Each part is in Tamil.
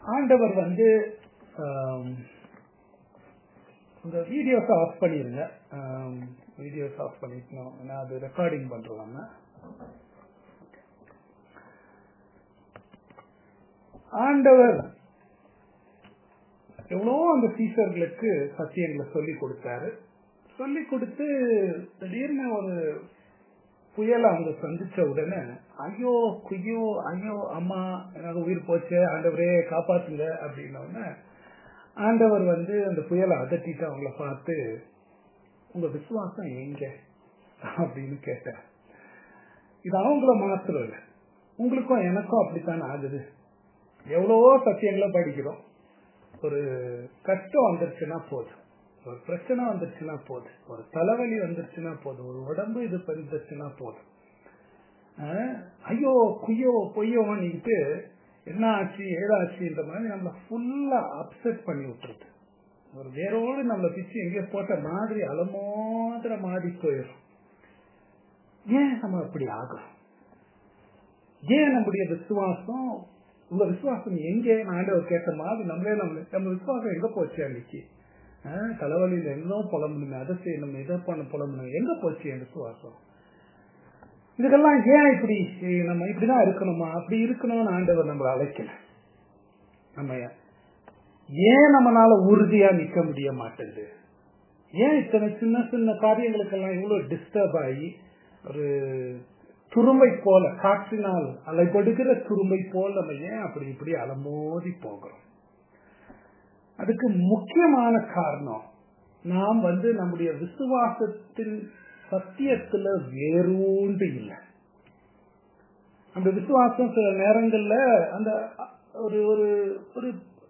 ஆண்டவர் வந்து ஆம், இந்த வீடியோஸ் ஆஃப் பண்ணிருங்க வீடியோஸ் ஆஃப் பண்ணிக்கணும் ஏன்னா அது ரெக்கார்டிங் பண்றோம் நம்ம ஆண்டவர் எவ்வளோ அந்த சீசர்களுக்கு சத்தியங்களை சொல்லி கொடுத்தாரு சொல்லி கொடுத்து திடீர்னு ஒரு புயலை அவங்க சந்திச்ச உடனே ஐயோ குய்யோ ஐயோ அம்மா எனக்கு உயிர் போச்சு ஆண்டவரே காப்பாத்துங்க அப்படின்ன உடனே ஆண்டவர் வந்து அந்த புயலை அதட்டிட்டு அவங்கள பார்த்து உங்க விசுவாசம் எங்க அப்படின்னு கேட்டார் இது அவங்கள மாத்திரம் இல்லை உங்களுக்கும் எனக்கும் அப்படித்தான் ஆகுது எவ்வளவோ சத்தியங்களை படிக்கிறோம் ஒரு கஷ்டம் வந்துருச்சுன்னா போதும் ஒரு பிரச்சனை வந்துருச்சுன்னா போதும் ஒரு தலைவலி வந்துருச்சுன்னா போதும் ஒரு உடம்பு இது வந்துருச்சுன்னா போதும் ஆஹ், ஐயோ குய்யோ பொய்யோ நீட்டு என்ன ஆச்சு ஏதாச்சுன்ற மாதிரி நம்மள ஃபுல்லா அப்செட் பண்ணி விட்டுருது ஒரு வேரோடு நம்மள பிச்சு எங்கேயோ போட்ட மாதிரி அலமோதிர மாதிரி போயிடும் ஏன் நம்ம அப்படி ஆகும் ஏன் நம்முடைய விசுவாசம் உங்க விசுவாசம் எங்கே நான் ஆண்டவர் கேட்ட மாதிரி நம்மளே நம்ம நம்ம விசுவாசம் எங்க போச்சு அன்னைக்கு ஆஹ், தலைவலியில எங்கோ புலம்புனுமே அதை செய்யணும் இதை பண்ண புலம்புணும் எங்க போச்சு என் விசுவாசம் இதுக்கெல்லாம் ஏன் இப்படி நம்ம இப்படிதான் இருக்கணுமா அப்படி இருக்கணும்னு ஆண்டவர் நம்மளை அழைக்கல நம்ம ஏன் நம்மளால உறுதியா நிக்க முடிய மாட்டேங்குது ஏன் இத்தனை சின்ன சின்ன காரியங்களுக்கெல்லாம் இவ்வளவு டிஸ்டர்ப் ஆகி ஒரு துரும்பை போல காற்றினால் அலைபடுகிற துரும்பை போல நம்ம ஏன் அப்படி இப்படி அலமோதி போகிறோம் அதுக்கு முக்கியமான காரணம் நாம் வந்து நம்முடைய விசுவாசத்தின் சத்தியத்துல வேரூண்டு இல்லை அந்த விசுவாசம் சில நேரங்கள்ல அந்த ஒரு ஒரு ஒரு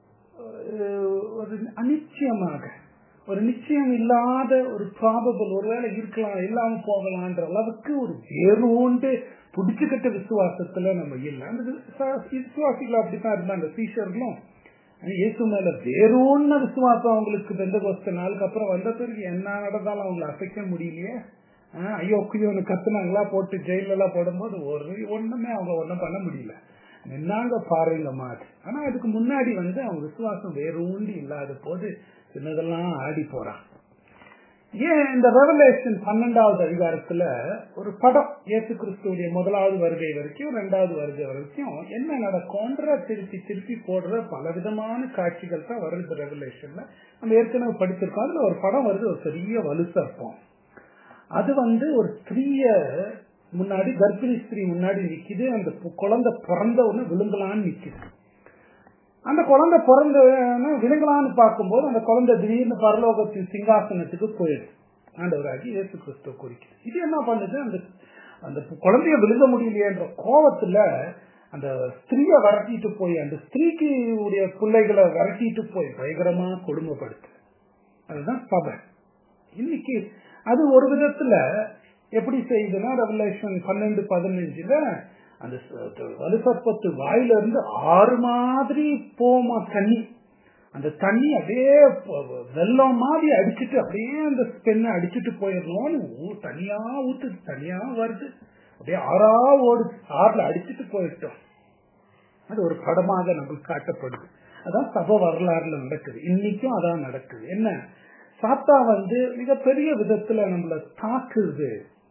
ஒரு அனிச்சயமாக ஒரு நிச்சயம் இல்லாத ஒரு ப்ராபபிள் ஒருவேளை இருக்கலாம் இல்லாம போகலான்ற அளவுக்கு ஒரு வேரூண்டு புடிச்சுக்கிட்ட விசுவாசத்துல நம்ம இல்லை அந்த விசுவா- விசுவாசிகள் அப்படித்தான் இருந்தாங்க சீஷர்களும் இயேசு மேல வேறொன்ன விசுவாசம் அவங்களுக்கு பெந்த கோஸ்த நாளுக்கு அப்புறம் வந்த பிறகு என்ன நடந்தாலும் அவங்களை அசைக்க முடியலையே ஆஹ் ஐயோ குயோன்னு கத்துனாங்களா போட்டு ஜெயில எல்லாம் போடும்போது ஒரு ஒண்ணுமே அவங்க ஒண்ணும் பண்ண முடியல நின்னாங்க பாருங்க மாதிரி ஆனா அதுக்கு முன்னாடி வந்து அவங்க விசுவாசம் வேறூண்டி இல்லாத போது சின்னதெல்லாம் ஆடி போறான் ஏன் இந்த ரெவலேஷன் பன்னெண்டாவது அதிகாரத்துல ஒரு படம் இயேசு கிறிஸ்துடைய முதலாவது வருகை வரைக்கும் ரெண்டாவது வருகை வரைக்கும் என்ன நடக்கும்ன்ற திருப்பி திருப்பி போடுற பலவிதமான காட்சிகள் தான் வருது ரெவலேஷன்ல நம்ம ஏற்கனவே படிச்சிருக்கோம் அதுல ஒரு படம் வருது ஒரு பெரிய வலுசற்பம் அது வந்து ஒரு ஸ்திரீய முன்னாடி கர்ப்பிணி ஸ்திரீ முன்னாடி நிக்குது அந்த பு- குழந்தை பிறந்த உடனே விழுங்கலான்னு நிக்குது அந்த குழந்தை பிறந்த விழுங்கலான்னு பார்க்கும்போது அந்த குழந்தை திடீர்னு பரலோகத்தின் சிங்காசனத்துக்கு போயிடுது ஆண்டவராகி இயேசு கிறிஸ்துவ குறிக்குது இது என்ன பண்ணுது அந்த அந்த குழந்தைய விழுங்க முடியலையேன்ற கோபத்துல அந்த ஸ்திரீய விரட்டிட்டு போய் அந்த ஸ்திரீக்கு உடைய பிள்ளைகளை விரட்டிட்டு போய் பயங்கரமா கொடுமைப்படுத்து அதுதான் சபை இன்னைக்கு அது ஒரு விதத்துல எப்படி செய்யுதுன்னா ரெவலேஷன் பன்னெண்டு பதினஞ்சுல அந்த ச- வலுசப்பத்து வாயில இருந்து ஆறு மாதிரி போமா தண்ணி அந்த தண்ணி அப்படியே ப- வெள்ளம் மாதிரி அடிச்சிட்டு அப்படியே அந்த பெண்ணை அடிச்சிட்டு போயிடணும்னு ஊ- தனியா ஊத்துது தனியா வருது அப்படியே ஆறா ஓடு ஆறுல அடிச்சிட்டு போயிட்டோம் அது ஒரு படமாக நமக்கு காட்டப்படுது அதான் சபை வரலாறுல நடக்குது இன்னைக்கும் அதான் நடக்குது என்ன சாத்தா வந்து மிகப்பெரிய விதத்துல நம்மள தாக்குது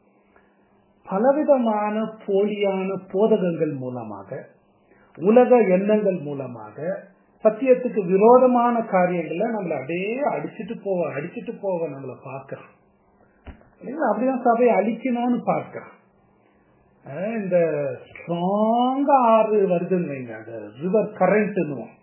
பலவிதமான போலியான போதகங்கள் மூலமாக உலக எண்ணங்கள் மூலமாக சத்தியத்துக்கு விரோதமான காரியங்களை நம்மள அப்படியே அடிச்சிட்டு போக அடிச்சிட்டு போக நம்மள பார்க்கறான் இல்லைங்களா? அப்படிதான் சபையை அழிக்கணும்னு பார்க்கறான் அஹ் இந்த ஸ்ட்ராங்கா ஆறு வருதுன்னு வைங்க அந்த ரிவர் கரண்ட்னுவோம்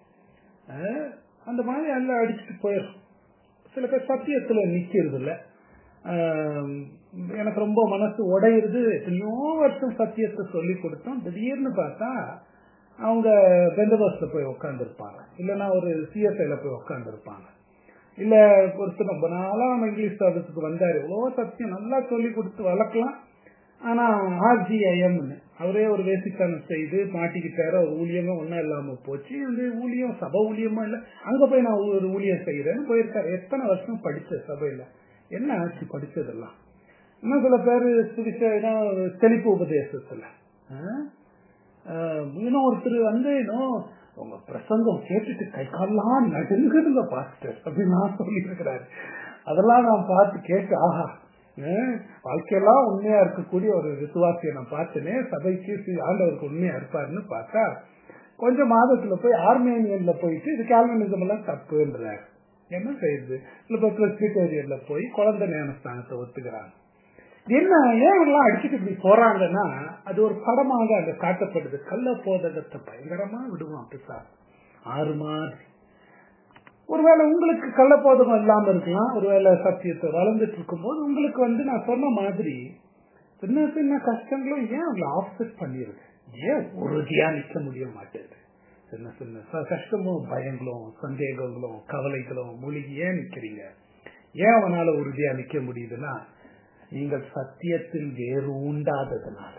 அந்த மாதிரி எல்லாம் அடிச்சுட்டு போயிடும் சில பேர் சத்தியத்துல நிக்கிறது இல்ல ஆஹ் எனக்கு ரொம்ப மனசு உடையிறது எத்தனையோ வருஷம் சத்தியத்தை சொல்லி கொடுத்தோம் திடீர்னு பார்த்தா அவங்க பெந்தபஸ்ல போய் உட்காந்துருப்பாங்க இல்லைன்னா ஒரு சிஎஸ்ஐல போய் உட்காந்துருப்பாங்க இல்ல ஒருத்தர் ரொம்ப நாளா நம்ம இங்கிலீஷ் சர்வீஸுக்கு வந்தாரு எவ்வளோ சத்தியம் நல்லா சொல்லி கொடுத்து வளர்க்கலாம் ஆனா ஆர்ஜிஐஎம்னு அவரே ஒரு வேசித்தனம் செய்து மாட்டிக்கிட்டாரு ஒரு ஊழியமே ஒன்றும் இல்லாம போச்சு வந்து ஊழியம் சபை ஊழியமா இல்ல அங்க போய் நான் ஒரு ஊழியம் செய்யறேன்னு போயிருக்காரு எத்தனை வருஷம் படிச்ச சபையில என்ன ஆச்சு படிச்சதெல்லாம் இன்னும் சில பேர் சுவிசேஷம் தெளிப்பு உபதேசத்துல ஆஹ்? ஆஹ் இன்னும் ஒருத்தர் வந்து இன்னும் உங்க பிரசங்கம் கேட்டுட்டு கை கால்லாம் நடுங்குதுங்க பாஸ்டர் அப்படின்னு நான் சொல்லி இருக்கிறாரு அதெல்லாம் நான் பார்த்து கேட்டு ஆஹா ஹம், வாழ்க்கையெல்லாம் உண்மையா இருக்கக்கூடிய ஒரு விசுவாசியை நான் பார்த்தேனே சபைக்கு சி- ஆண்டவருக்கு உண்மையா இருப்பாருன்னு பார்த்தா கொஞ்ச மாதத்துல போய் ஆர்மேனியன்ல போயிட்டு இது கால்வினிசம் எல்லாம் தப்புன்றார் என்ன செய்யுது இல்ல பிரஸ்பிட்டேரியன்ல போய் குழந்தை ஞானஸ்தானத்தை ஒத்துக்கிறாங்க என்ன ஏன் இவங்கெல்லாம் அடிச்சுட்டு இப்படி போறாங்கன்னா அது ஒரு படமாக அங்க காட்டப்படுது கள்ள போதகத்தை பயங்கரமா விடுவான் பிசா ஆறு மாதிரி ஒருவேளை உங்களுக்கு கள்ள போதகம் இல்லாம இருக்கலாம் ஒருவேளை சத்தியத்தை வளர்ந்துட்டு இருக்கும்போது உங்களுக்கு வந்து நான் சொன்ன மாதிரி சின்ன சின்ன கஷ்டங்களும் ஏன் அவங்களை ஆஃப்செட் பண்ணிருது ஏன் உறுதியா நிக்க முடிய மாட்டேங்குது சின்ன சின்ன ச- கஷ்டமும் பயங்களும் சந்தேகங்களும் கவலைகளும் மூழ்கி ஏன் நிக்கிறீங்க ஏன் அவனால உறுதியா நிக்க முடியுதுன்னா நீங்கள் சத்தியத்தில் வேறு உண்டாததுனால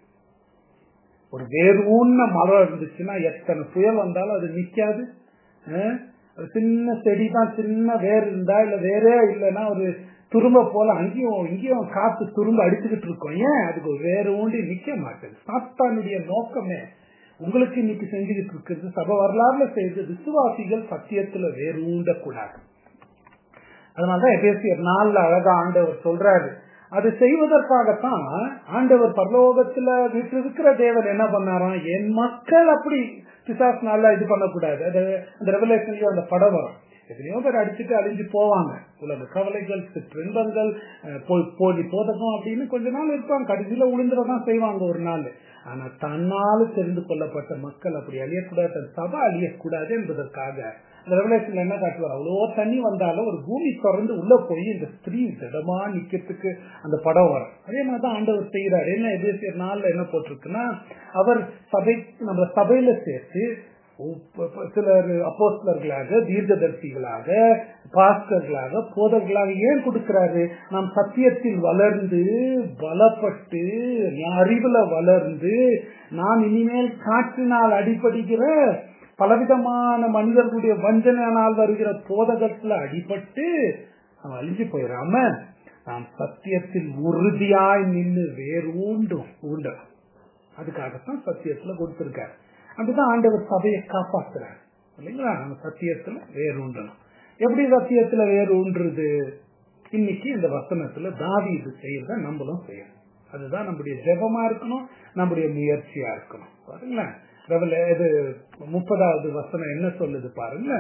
ஒரு வேறு ஊன்ன மரம் இருந்துச்சுன்னா எத்தனை புயல் வந்தாலும் அது நிக்காது அஹ்? ஒரு சின்ன செடி தான் சின்ன வேர் இருந்தா இல்ல வேறே இல்லைன்னா ஒரு துரும்ப போல அங்கேயும் இங்கேயும் காத்து துரும்ப அடிச்சுக்கிட்டு இருக்கோம் ஏன் அதுக்கு ஒரு வேறு ஊண்டி நிக்க மாட்டேது சாத்தானுடைய நோக்கமே உங்களுக்கு இன்னைக்கு செஞ்சுக்கிட்டு இருக்கிறது சபை வரலாறுல செய்து விசுவாசிகள் சத்தியத்துல வேறு ஊண்டக்கூடாது அதனாலதான் எபேசியர் நாள்ல அழகா ஆண்டவர் சொல்றாரு அது செய்வதற்காகத்தான் ஆண்டவர் பரலோகத்துல விட்டிருக்கிற தேவன் என்ன பண்ணாராம் என் மக்கள் அப்படி பிசாசுனால இது பண்ணக்கூடாது அது அந்த ரெவலேஷன்லயும் அந்த படம் வரும் எத்தனையோ பேர் அடிச்சுட்டு அழிஞ்சு போவாங்க உலக கவலைகள் சிற்றின்பங்கள் அஹ், போ- போலி போதகம் அப்படின்னு கொஞ்ச நாள் இருப்பாங்க கடைசியில உளுந்துறதான் செய்வாங்க ஒரு நாள் ஆனா தன்னால தெரிந்து கொள்ளப்பட்ட மக்கள் அப்படி அழியக்கூடாது தன் சபை அழியக்கூடாது என்பதற்காக அந்த ரெவலேஷன்ல என்ன காட்டுவார் அவ்வளோ தண்ணி வந்தாலும் ஒரு பூமி திறந்து உள்ள போய் இந்த ஸ்திரீ திடமா நிக்கிறதுக்கு அந்த படம் வரும் அதே மாதிரிதான் ஆண்டவர் செய்கிறார் என்ன எபேசியர் நாள்ல என்ன போட்டிருக்குன்னா அவர் சபை நம்ம சபையில சேர்த்து உப்ப- ப- சிலர் அப்போஸ்தலர்களாக தீர்க்கதரிசிகளாக பாஸ்கர்களாக போதர்களாக ஏன் கொடுக்கிறாரு நாம் சத்தியத்தில் வளர்ந்து பலப்பட்டு அறிவுல வளர்ந்து நாம் இனிமேல் காற்றினால் அடிபடுகிற பலவிதமான மனிதர்களுடைய வஞ்சனையானால் வருகிற போதகத்துல அடிபட்டு அவன் அழிஞ்சு போயிடாம நாம் சத்தியத்தில் உறுதியாய் நின்று வேறு ஊண்டும் ஊண்டலாம் அதுக்காகத்தான் சத்தியத்துல கொடுத்திருக்காரு அப்படிதான் ஆண்டவர் சபையை காப்பாத்துறாரு இல்லைங்களா நம்ம சத்தியத்துல வேறு ஊண்டலாம் எப்படி சத்தியத்துல வேறு ஊன்றுறது இன்னைக்கு இந்த வசனத்துல தாவி இது செய்யறத நம்மளும் செய்யணும் அதுதான் நம்முடைய ஜெபமா இருக்கணும் நம்முடைய முயற்சியா இருக்கணும் பாருங்களேன் ரெவல இது முப்பதாவது வசனம் என்ன சொல்லுது பாருங்க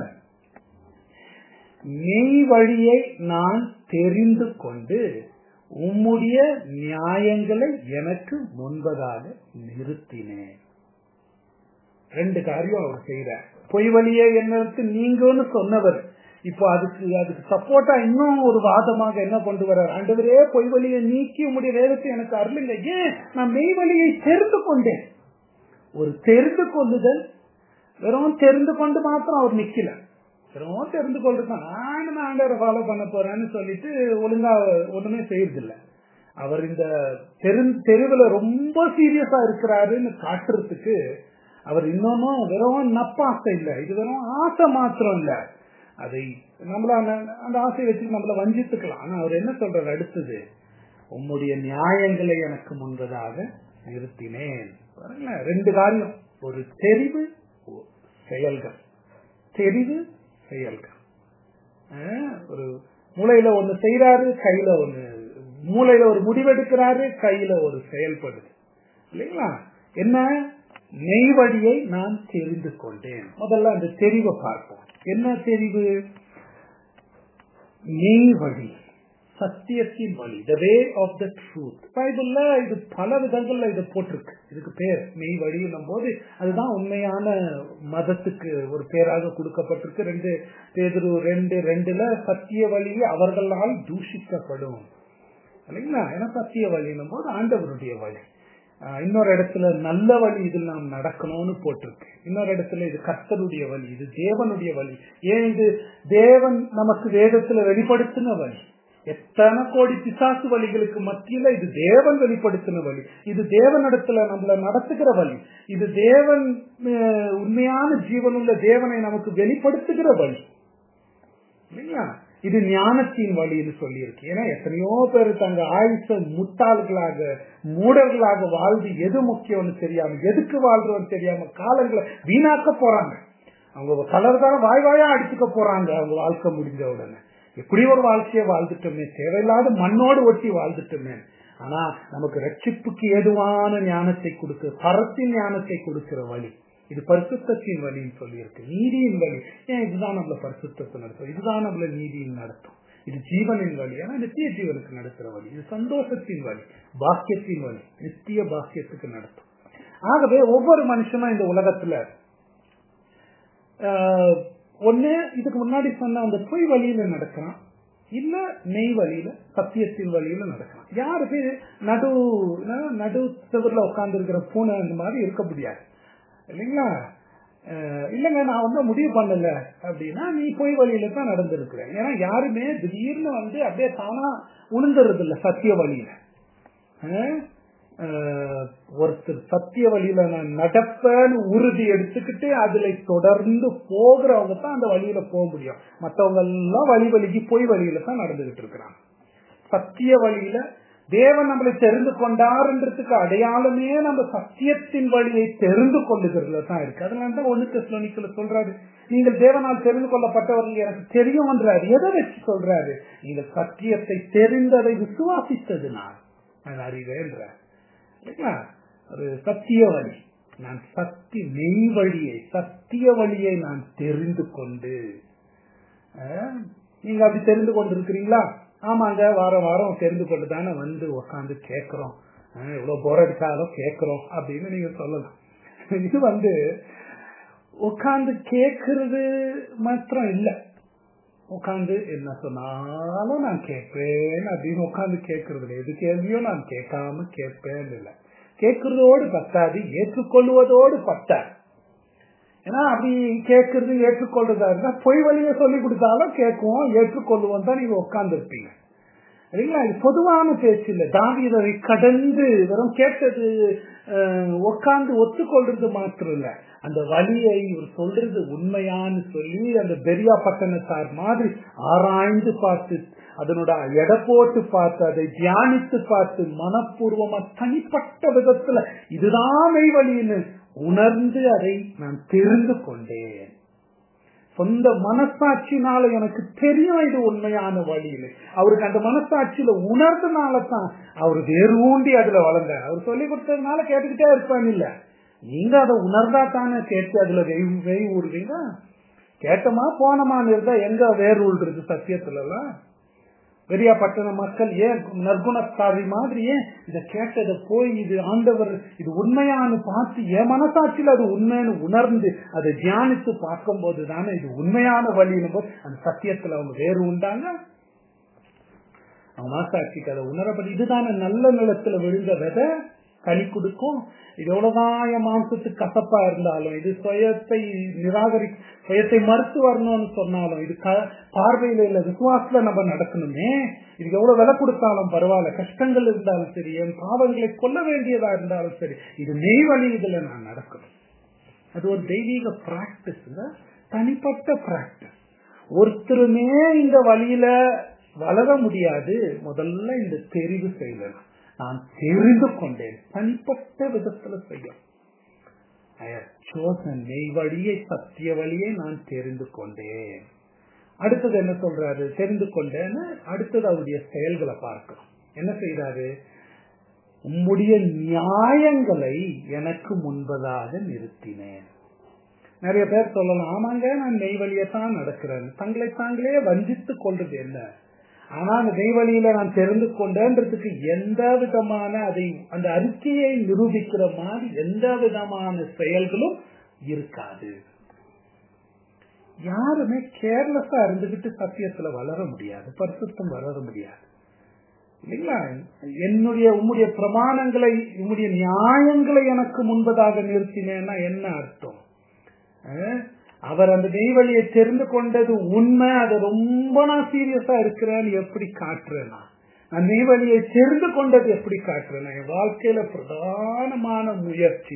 மெய் வழியை நான் தெரிந்து கொண்டு உம்முடைய நியாயங்களை எனக்கு முன்பதாக நிறுத்தினேன் ரெண்டு காரியம் அவர் செய்யறார் பொய் வழியே என்னத்து நீங்கன்னு சொன்னவர் இப்போ அதுக்கு அதுக்கு சப்போர்ட்டா இன்னும் ஒரு வாதமாக என்ன கொண்டு வர்றார் ஆண்டவரே பொய் வழியை நீக்கி உம்முடைய வேதத்தை எனக்கு அருளுங்க ஏன் நான் மெய் வழியை தெரிந்து கொண்டேன் ஒரு தெரிந்து கொள்ளுதல் வெறும் தெரிந்து கொண்டு மாத்திரம் அவர் நிக்கல வெறும் தெரிந்து கொள்றதுதான் நான் ஆண்டவரை ஃபாலோ பண்ண போறேன்னு சொல்லிட்டு ஒழுங்கா ஒண்ணுமே செய்யறதில்ல அவர் இந்த தெரு தெருவுல ரொம்ப சீரியஸா இருக்கிறாருன்னு காட்டுறதுக்கு அவர் இன்னொன்னும் வெறும் நப்பாசை இல்ல இது வெறும் ஆசை மாத்திரம் இல்ல அதை நம்மள அந்த- அந்த ஆசையை வச்சு நம்மள வஞ்சித்துக்கலாம் ஆனா அவர் என்ன சொல்றாரு அடுத்தது உம்முடைய நியாயங்களை எனக்கு முன்பதாக நிறுத்தினேன் பாருங்களேன் ரெண்டு காரியம் ஒரு தெரிவு ஒ- செயல்கள் தெரிவு செயல்கள் ஆஹ், ஒரு மூளையில ஒண்ணு செய்யறாரு கையில ஒண்ணு மூளையில ஒரு முடிவெடுக்கிறாரு கையில ஒரு செயல்படுது இல்லைங்களா என்ன மெய் வழியை நான் தெரிந்து கொண்டேன் முதல்ல அந்த தெரிவை பார்ப்போம் என்ன தெரிவு மெய் வழி சத்தியத்தின் வழி த வே ஆஃப் த ட்ரூத் பைபிள்ல இது பல விதங்கள்ல இது போட்டிருக்கு இதுக்கு பேர் மெய் வழின்னும் போது அதுதான் உண்மையான மதத்துக்கு ஒரு பேராக கொடுக்கப்பட்டிருக்கு ரெண்டு பேதுரு ரெண்டு ரெண்டுல சத்திய வழி அவர்களால் தூஷிக்கப்படும் இல்லைங்களா ஏன்னா சத்திய வழின்னும் போது ஆண்டவருடைய வழி ஆஹ் இன்னொரு இடத்துல நல்ல வழி இதில் நாம் நடக்கணும்னு போட்டிருக்கு இன்னொரு இடத்துல இது கர்த்தருடைய வழி இது தேவனுடைய வழி ஏன் இது தேவன் நமக்கு வேதத்துல வெளிப்படுத்தின வழி எத்தனை கோடி பிசாசு வழிகளுக்கு மத்தியில இது தேவன் வெளிப்படுத்தின வழி இது தேவனிடத்துல நம்மள நடத்துகிற வழி இது தேவன் அஹ், உண்மையான ஜீவனுள்ள தேவனை நமக்கு வெளிப்படுத்துகிற வழி இல்லைங்களா இது ஞானத்தின் வழின்னு சொல்லியிருக்கு ஏன்னா எத்தனையோ பேர் தங்க ஆயுச முட்டாள்களாக மூடர்களாக வாழ்ந்து எது முக்கியம்னு தெரியாம எதுக்கு வாழ்றோம்னு தெரியாம காலங்களை வீணாக்க போறாங்க அவங்க கலர் தான் வாய் வாயா அடிச்சுக்க போறாங்க அவங்க வாழ்க்கை முடிஞ்ச உடனே எப்படி ஒரு வாழ்க்கையை வாழ்ந்துட்டோமே தேவையில்லாத மண்ணோடு ஒட்டி வாழ்ந்துட்டோமே ஆனா நமக்கு ரட்சிப்புக்கு ஏதுவான ஞானத்தை கொடுக்க பரத்தின் ஞானத்தை கொடுக்கிற வழி இது பரிசுத்தத்தின் வழின்னு சொல்லி இருக்கு நீதியின் வழி ஏன் இதுதான் நம்மள பரிசுத்தத்தை நடத்தும் இதுதான் நம்மள நீதியின் நடத்தும் இது ஜீவனின் வழி ஆனா நித்திய ஜீவனுக்கு நடத்துற வழி இது சந்தோஷத்தின் வழி பாக்கியத்தின் வழி நித்திய பாக்கியத்துக்கு நடத்தும் ஆகவே ஒவ்வொரு மனுஷனும் இந்த உலகத்துல ஆஹ், ஒண்ணு இதுக்கு முன்னாடி சொன்ன அந்த பொய் வழியில நடக்கிறான் இல்ல மெய் வழியில சத்தியத்தின் வழியில நடக்கலாம் யாருக்கு நடு என்ன, நடு செவர்ல உட்கார்ந்து இருக்கிற பூனை அந்த மாதிரி இருக்க முடியாது இல்லைங்களா அஹ் இல்லைங்க நான் வந்து முடிவு பண்ணல அப்படின்னா நீ பொய் வழியில தான் நடந்திருக்கிற ஏன்னா யாருமே திடீர்னு வந்து அப்படியே தானா உளுந்துறது இல்ல சத்திய வழியில அஹ் அஹ் ஒருத்தர் சத்திய வழியில நான் நடப்பேன்னு உறுதி எடுத்துக்கிட்டு அதுல தொடர்ந்து போகிறவங்க தான் அந்த வழியில போக முடியும் மத்தவங்க எல்லாம் வழி வழிக்கு பொய் வழியில தான் நடந்துகிட்டு இருக்கிறாங்க சத்திய வழியில தேவன் நம்மளை தெரிந்து கொண்டாருன்றதுக்கு அடையாளமே நம்ம சத்தியத்தின் வழியை தெரிந்து கொள்ளுகிறதுல தான் இருக்கு அதனால தான் ஒண்ணு தெசலோனிக்கல சொல்றாரு நீங்கள் தேவனால் தெரிந்து கொள்ளப்பட்டவர்கள் எனக்கு தெரியும்ன்றாரு எதை வச்சு சொல்றாரு நீங்கள் சத்தியத்தை தெரிந்ததை விசுவாசித்தது நான் நான் அறிவேன்றார் இல்லைங்களா ஒரு சத்திய வழி நான் சக்தி மெய் வழியை சத்திய வழியை நான் தெரிந்து கொண்டு அஹ், நீங்க அப்படி தெரிந்து கொண்டிருக்கிறீங்களா ஆமாங்க வாரம் வாரம் தெரிந்து கொண்டு தானே வந்து உட்காந்து கேட்கிறோம் அஹ், எவ்வளவு போர் அடிச்சாலும் கேட்கிறோம் அப்படின்னு நீங்க சொல்லலாம் இது வந்து உட்காந்து கேட்கறது மாத்திரம் இல்ல உட்காந்து என்ன சொன்னாலும் நான் கேட்பேன் அப்படின்னு உட்காந்து கேட்கறது இல்லை எது கேள்வியோ நான் கேட்காம கேட்பேன் இல்லை கேட்கறதோடு பத்தாது ஏற்றுக்கொள்வதோடு பத்தாது ஏன்னா அப்படி கேட்கறது ஏற்றுக்கொள்றதா இருந்தா பொய் வழியை சொல்லி கொடுத்தாலும் கேட்குவோம் ஏற்றுக்கொள்ளுவோம் தான் நீங்க உட்கார்ந்து இருப்பீங்க இல்லைங்களா இது பொதுவான பேச்சு இல்லை தாவீதை கடந்து வெறும் கேட்டது உட்கார்ந்து ஒத்துக்கொள்றது மாத்திரம் இல்ல அந்த வழியை இவர் சொல்றது உண்மையான்னு சொல்லி அந்த பெரியா பட்டணத்தார் மாதிரி ஆராய்ந்து பார்த்து அதனோட எடை போட்டு பார்த்து அதை தியானித்து பார்த்து மனப்பூர்வமா தனிப்பட்ட விதத்துல இதுதான் மெய் வழின்னு உணர்ந்து அதை நான் தெரிந்து கொண்டேன் சொந்த மனசாட்சினால எனக்கு தெரியும் இது உண்மையான வழியில அவருக்கு அந்த மனசாட்சியில உணர்ந்தனால தான் அவர் வேரூண்டி அதுல வளர்ந்தார் அவர் சொல்லி கொடுத்ததுனால கேட்டுக்கிட்டே இருப்பான் இல்ல நீங்க அதை உணர்ந்தா தானே கேட்டு அதுல வெய் வெய் ஊடுவீங்க கேட்டமா போனமான்னு இருந்தா எங்க வேர் ஊடுறது சத்தியத்துல எல்லாம் பெரியா பட்டண மக்கள் ஏன் நற்குணத்தாவி மாதிரி ஏன் இதை கேட்டதை போய் இது ஆண்டவர் இது உண்மையானு பார்த்து என் மனசாட்சியில் அது உண்மைன்னு உணர்ந்து அதை தியானித்து பார்க்கும் போது தானே இது உண்மையான வழியின் போது அந்த சத்தியத்துல அவங்க வேறு உண்டாங்க அவங்க மனசாட்சிக்கு அதை உணரப்படி இதுதானே நல்ல நிலத்துல விழுந்த விதை கனி கொடுக்கும் இது எவ்வளவுதான் என் மாம்சத்துக்கு கசப்பா இருந்தாலும் இது சுயத்தை நிராகரி சுயத்தை மறுத்து வரணும்னு சொன்னாலும் இது க- பார்வையில இல்ல விசுவாசத்துல நம்ம நடக்கணுமே இதுக்கு எவ்வளவு விலை கொடுத்தாலும் பரவாயில்ல கஷ்டங்கள் இருந்தாலும் சரி என் பாவங்களை கொல்ல வேண்டியதா இருந்தாலும் சரி இது மெய் வழி இதுல நான் நடக்கணும் அது ஒரு தெய்வீக பிராக்டிஸ் தனிப்பட்ட பிராக்டிஸ் ஒருத்தருமே இந்த வழியில வளர முடியாது முதல்ல இந்த தெரிவு செய்யணும் நான் தெரிந்து கொண்டேன் தனிப்பட்ட விதத்துல செய்யும் மெய் வழியை சத்திய வழியை நான் தெரிந்து கொண்டேன் அடுத்தது என்ன சொல்றாரு தெரிந்து கொண்டேன்னு அடுத்தது அவருடைய செயல்களை பார்க்கிறோம் என்ன செய்யறாரு உம்முடைய நியாயங்களை எனக்கு முன்பதாக நிறுத்தினேன் நிறைய பேர் சொல்லலாம் ஆமாங்க நான் நெய்வழியத்தான் நடக்கிறேன் தங்களை தாங்களே வஞ்சித்துக் கொள்றது என்ன ஆனா அந்த நெய்வழியில நான் தெரிந்து கொண்டேன்றதுக்கு எந்த விதமான அதை அந்த அறிக்கையை நிரூபிக்கிற மாதிரி எந்த விதமான செயல்களும் இருக்காது யாருமே கேர்லெஸ்ஸா இருந்துகிட்டு சத்தியத்துல வளர முடியாது பரிசுத்தம் வளர முடியாது இல்லைங்களா என்னுடைய உம்முடைய பிரமாணங்களை உம்முடைய நியாயங்களை எனக்கு முன்பதாக நிறுத்தினேன்னா என்ன அர்த்தம் அஹ், அவர் அந்த நெய்வழியை தெரிந்து கொண்டது உண்மை அதை ரொம்ப நான் சீரியஸா இருக்கிறேன்னு எப்படி காட்டுறேன் நான் நான் நெய்வழியை தெரிந்து கொண்டது எப்படி காட்டுறேன் என் வாழ்க்கையில பிரதானமான முயற்சி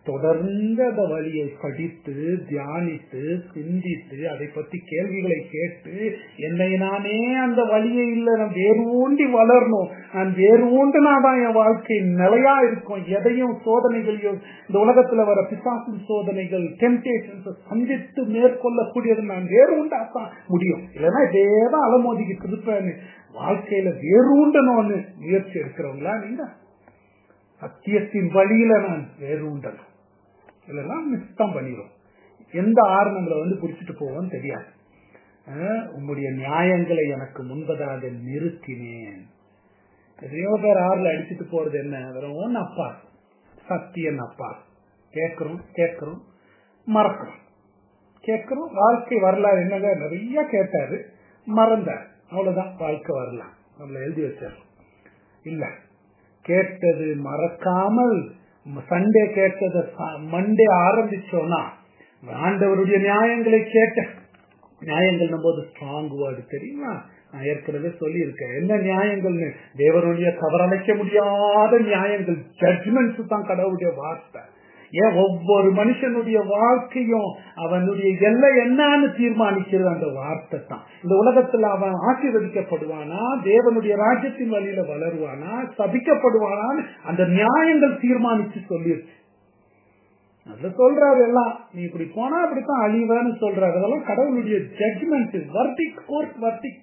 தொடர்ந்து அந்த வழியை படித்து தியானித்து சிந்தித்து அதை பத்தி கேள்விகளை கேட்டு என்னை நானே அந்த வழியை இல்லை நான் வேறு ஊண்டி வளரணும் நான் வேறு ஊண்டுனா தான் என் வாழ்க்கை நிலையா இருக்கும் எதையும் சோதனைகளையும் இந்த உலகத்துல வர பிசாசின் சோதனைகள் டெம்டேஷன்ஸ் சந்தித்து மேற்கொள்ளக்கூடியது நான் வேறு உண்டாத்தான் முடியும் இல்லைன்னா இதேதான் அலமோதிக்கு இருப்பேன்னு வாழ்க்கையில வேறு உண்டணும்னு முயற்சி எடுக்கிறவங்களா நீங்க சத்தியத்தின் வழியில நான் வேறு உண்டணும் இல்லைன்னா மிஸ் தான் பண்ணிடும் எந்த ஆறு நம்மளை வந்து பிடிச்சிட்டு போவோம்னு தெரியாது அஹ், உம்முடைய நியாயங்களை எனக்கு முன்பதாக நிறுத்தினேன் எத்தனையோ பேர் ஆறுல அடிச்சுட்டு போறது என்ன வெறும் ஒன்னு அப்பா சத்தியன் அப்பா கேட்கிறோம் கேட்கிறோம் மறக்கிறோம் கேட்கிறோம் வாழ்க்கை வரலாறு என்னங்க நிறைய கேட்டாரு மறந்தார் அவ்வளவுதான் வாழ்க்கை வரலாம் நம்மள எழுதி வச்சார் இல்ல கேட்டது மறக்காமல் சண்டே கேட்டதை மண்டே ஆரம்பிச்சோம்னா ஆண்டவருடைய நியாயங்களை கேட்ட நியாயங்கள் போது ஸ்ட்ராங் வேர்டு தெரியுமா நான் ஏற்கனவே சொல்லியிருக்கேன் என்ன நியாயங்கள்னு தேவனுடைய கவரமைக்க முடியாத நியாயங்கள் ஜட்மெண்ட்ஸ் தான் கடவுளுடைய வார்த்தை ஏன் ஒவ்வொரு மனுஷனுடைய வாழ்க்கையும் அவனுடைய எல்லை என்னன்னு தீர்மானிக்கிறது அந்த வார்த்தை தான் இந்த உலகத்துல அவன் ஆசீர்வதிக்கப்படுவானா தேவனுடைய ராஜ்யத்தின் வழியில வளருவானா சபிக்கப்படுவானான்னு அந்த நியாயங்கள் தீர்மானிச்சு சொல்லிருச்சு அதுல சொல்றாரு எல்லாம் நீ இப்படி போனா அப்படித்தான் அழிவான்னு சொல்றாரு அதெல்லாம் கடவுளுடைய ஜட்மெண்ட் வர்டிக் கோர்ட் வர்டிக்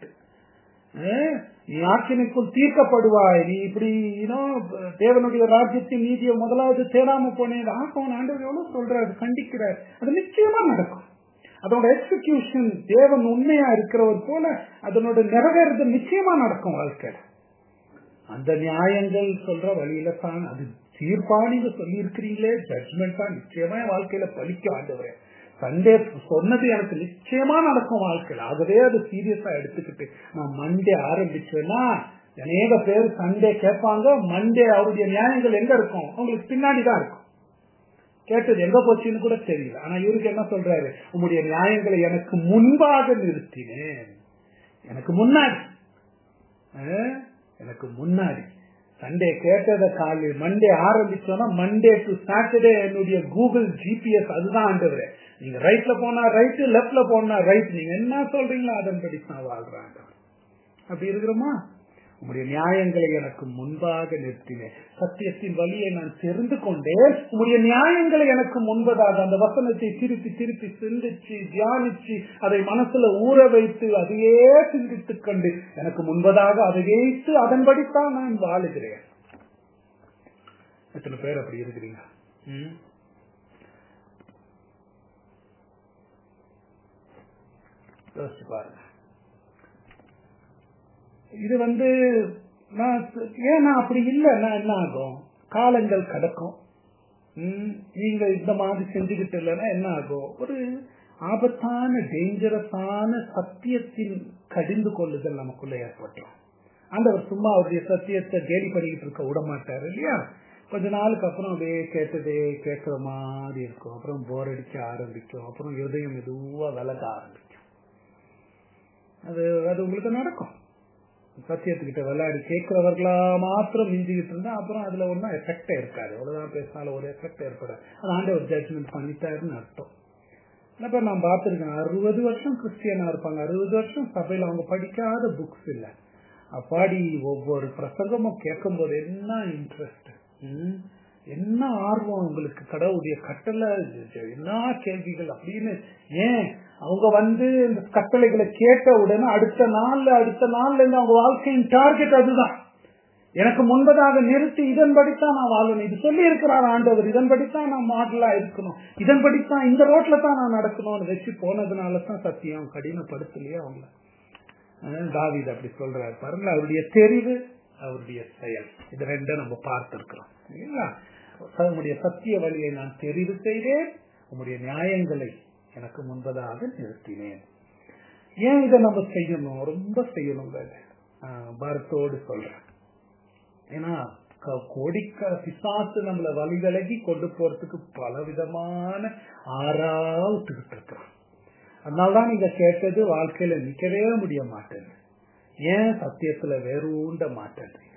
நீ ஆக்கினைக்குள் தீர்க்கப்படுவாய் நீ இப்படி தேவனுடைய ராஜ்யத்தின் நீதியை முதலாவது தேடாம போனேன் ஆக்கம் ஆண்டவர் எவ்வளவு சொல்றாரு கண்டிக்கிறார் அது நிச்சயமா நடக்கும் அதோட எக்ஸிகியூஷன் தேவன் உண்மையா இருக்கிறவர் போல அதனோட நிறைவேறது நிச்சயமா நடக்கும் வாழ்க்கையில அந்த நியாயங்கள் சொல்ற வழியில தான் அது தீர்ப்பா நீங்க சொல்லி இருக்கிறீங்களே ஜட்மெண்ட் தான் நிச்சயமா என் வாழ்க்கையில பலிக்க ஆண்டவரே சண்டே சொன்னது எனக்கு நிச்சயமா நடக்கும் வாழ்க்கையில ஆகவே அது சீரியஸா எடுத்துக்கிட்டு நான் மண்டே ஆரம்பிச்சேன்னா அநேக பேர் சண்டே கேட்பாங்க மண்டே அவருடைய நியாயங்கள் எங்க இருக்கும் உங்களுக்கு பின்னாடி தான் இருக்கும் கேட்டது எங்க போச்சுன்னு கூட தெரியல ஆனா இவருக்கு என்ன சொல்றாரு உங்களுடைய நியாயங்களை எனக்கு முன்பாக நிறுத்தினேன் எனக்கு முன்னாடி எனக்கு முன்னாடி சண்டே கேட்டதை காலி மண்டே ஆரம்பிச்சோம்னா மண்டே டு சாட்டர்டே என்னுடைய கூகுள் ஜிபிஎஸ் அதுதான் ஆண்டவர் நீங்க ரைட்ல போனா ரைட் லெப்ட்ல போனா ரைட் நீங்க என்ன சொல்றீங்களோ அதன்படி நான் வாழ்றாங்க அப்படி இருக்கிறோமா உங்களுடைய நியாயங்களை எனக்கு முன்பாக நிறுத்தினேன் சத்தியத்தின் வழியை நான் தெரிந்து கொண்டேன் உங்களுடைய நியாயங்களை எனக்கு முன்பதாக அந்த வசனத்தை திருப்பி திருப்பி சிந்திச்சு தியானிச்சு அதை மனசுல ஊற வைத்து அதையே சிந்தித்து கொண்டு எனக்கு முன்பதாக அதை வைத்து அதன்படித்தான் நான் வாழுகிறேன் எத்தனை பேர் அப்படி இருக்கிறீங்க யோசிச்சு பாருங்க இது வந்து நான் ஏன்னா அப்படி இல்லைன்னா என்ன ஆகும் காலங்கள் கடக்கும் நீங்க இந்த மாதிரி செஞ்சுக்கிட்டு இல்லைன்னா என்ன ஆகும் ஒரு ஆபத்தான டேஞ்சரஸான சத்தியத்தின் கடிந்து கொள்ளுதல் நமக்குள்ள ஏற்பட்டுரும் ஆண்டவர் சும்மா அவருடைய சத்தியத்தை கேலி பண்ணிக்கிட்டு இருக்க விட மாட்டாரு இல்லையா கொஞ்ச நாளுக்கு அப்புறம் அப்படியே கேட்டதே கேட்கிற மாதிரி இருக்கும் அப்புறம் போர் அடிக்க ஆரம்பிக்கும் அப்புறம் இதயம் மெதுவா விலக ஆரம்பிக்கும் அது அது உங்களுக்கு நடக்கும் சத்தியத்துக்கிட்ட விளையாடி கேட்கிறவர்களா மாத்திரம் மிஞ்சிக்கிட்டு இருந்தா அப்புறம் அதுல ஒன்றும் எஃபெக்டே இருக்காது எவ்வளவுதான் பேசினாலும் ஒரு எஃபெக்ட் ஏற்படாது அது ஆண்ட ஒரு ஜட்மெண்ட் பண்ணிட்டாருன்னு அர்த்தம் இப்ப நான் பார்த்திருக்கேன் அறுபது வருஷம் கிறிஸ்டியனா இருப்பாங்க அறுபது வருஷம் சபையில அவங்க படிக்காத புக்ஸ் இல்ல பாடி ஒவ்வொரு பிரசங்கமும் கேட்கும் போது என்ன இன்ட்ரெஸ்ட் என்ன ஆர்வம் உங்களுக்கு கடவுளுடைய கட்டளை என்ன கேள்விகள் அப்படின்னு ஏன் அவங்க வந்து இந்த கட்டளைகளை கேட்ட உடனே அடுத்த நாள்ல அடுத்த நாள்ல இருந்து அவங்க வாழ்க்கையின் டார்கெட் அதுதான் எனக்கு முன்பதாக நிறுத்தி இதன்படித்தான் நான் வாழணும் இது சொல்லி இருக்கிறார் ஆண்டவர் இதன்படித்தான் நான் மாடலா இருக்கணும் இதன்படித்தான் இந்த ரோட்ல தான் நான் நடக்கணும்னு வச்சு போனதுனால தான் சத்தியம் கடினப்படுத்தலையே அவங்கள தாவிது அப்படி சொல்றாரு பாருங்களா அவருடைய தெரிவு அவருடைய செயல் இது ரெண்டும் நம்ம பார்த்திருக்கிறோம் இல்லைங்களா உங்களுடைய சத்திய வழியை நான் தெரிவு செய்தேன் உங்களுடைய நியாயங்களை எனக்கு முன்பதாக நிறுத்தினேன் ஏன் இதை நம்ம செய்யணும் ரொம்ப செய்யணும் பாரத்தோடு சொல்றேன் ஏன்னா கோடிக்க பிசாசு நம்மள வழி விலகி கொண்டு போறதுக்கு பல விதமான ஆறா விட்டுக்கிட்டு இருக்கிறோம் அதனால்தான் நீங்க கேட்டது வாழ்க்கையில நிக்கவே முடிய மாட்டேன் ஏன் சத்தியத்துல வேறு ஊண்ட மாட்டேன்றீங்க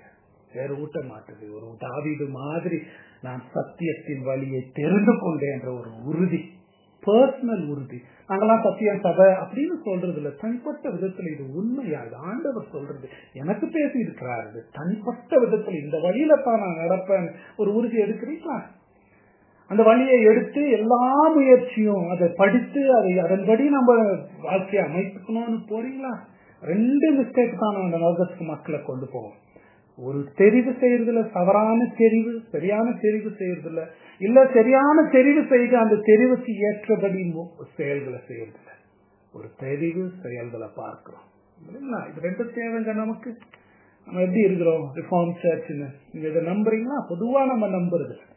வேற ஊட்ட மாட்டுது ஒரு தாவீது மாதிரி நான் சத்தியத்தின் வழியை தெரிந்து கொண்டேன் என்ற ஒரு உறுதி பர்சனல் உறுதி நாங்கெல்லாம் சத்தியம் சபை அப்படின்னு சொல்றது இல்ல தனிப்பட்ட விதத்துல இது உண்மையா இது ஆண்டவர் சொல்றது எனக்கு பேசி இருக்கிறார் இது தனிப்பட்ட விதத்துல இந்த வழியில தான் நான் நடப்பேன் ஒரு உறுதி எடுக்கிறீங்களா அந்த வழியை எடுத்து எல்லா முயற்சியும் அதை படித்து அதை அதன்படி நம்ம வாழ்க்கையை அமைத்துக்கணும்னு போறீங்களா ரெண்டு மிஸ்டேக் தான் அந்த நோக்கத்துக்கு மக்களை கொண்டு போவோம் ஒரு தெரிவு செய்யறதுல தவறான தெரிவு சரியான தெரிவு செய்யறதுல இல்ல சரியான தெரிவு செய்து அந்த தெரிவுக்கு ஏற்றபடி மு- செயல்களை செய்யறதுல ஒரு தெரிவு செயல்களை பார்க்கிறோம் இல்லைங்களா இது ரெண்டு தேவைங்க நமக்கு நம்ம எப்படி இருக்கிறோம் ரிஃபார்ம் சர்ச்னு நீங்க இதை நம்புறீங்களா பொதுவா நம்ம நம்புறது இல்ல.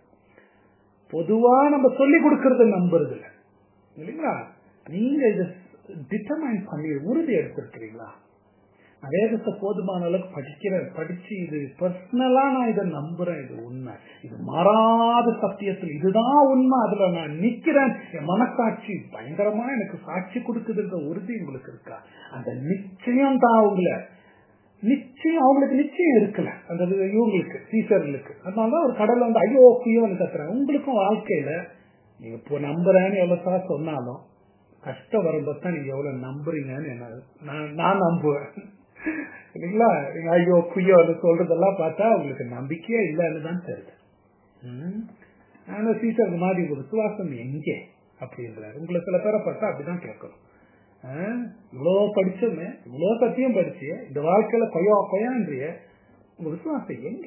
பொதுவா நம்ம சொல்லி கொடுக்கறத நம்புறது இல்ல. இல்லைங்களா நீங்க இதை டிட்டர்மைன் பண்ணி உறுதி எடுத்திருக்கிறீங்களா நான் வேதத்தை போதுமான அளவுக்கு படிக்கிறேன் படிச்சு இது பர்சனலா நான் இதை நம்புறேன் இது உண்மை இது மாறாத சத்தியத்தில் இதுதான் உண்மை அதுல நான் நிக்கிறேன் என் மனசாட்சி பயங்கரமா எனக்கு சாட்சி கொடுக்குதுன்ற உறுதி உங்களுக்கு இருக்கா அந்த நிச்சயம் தான் உங்களை நிச்சயம் அவங்களுக்கு நிச்சயம் இருக்கல அந்த இது இவங்களுக்கு சீசர்களுக்கு அதனாலதான் ஒரு கடல்ல வந்து ஐயோ குயோன்னு கத்துறாங்க உங்களுக்கும் வாழ்க்கையில நீங்க இப்போ நம்புறேன்னு எவ்வளவு சார் சொன்னாலும் கஷ்டம் வரும்போது தான் நீங்க எவ்வளவு நம்புறீங்கன்னு என்ன நான் நான் நம்புவேன் இல்லைங்களா நீங்க ஐயோ குயோன்னு சொல்றதெல்லாம் பார்த்தா உங்களுக்கு நம்பிக்கையே இல்லைன்னு தான் தெரியுது ம். ஆனா சீசர் மாதிரி ஒரு விசுவாசம் எங்கே அப்படின்றாரு உங்களை சில பேரை பார்த்தா அப்படிதான் கேட்கணும் ஆ, இவ்வளோ படிச்சோமே இவ்வளோ சத்தியம் படிச்சிய இந்த வாழ்க்கையில கொய்யா கொய்யான்றிய உங்க விசுவாசம் எங்க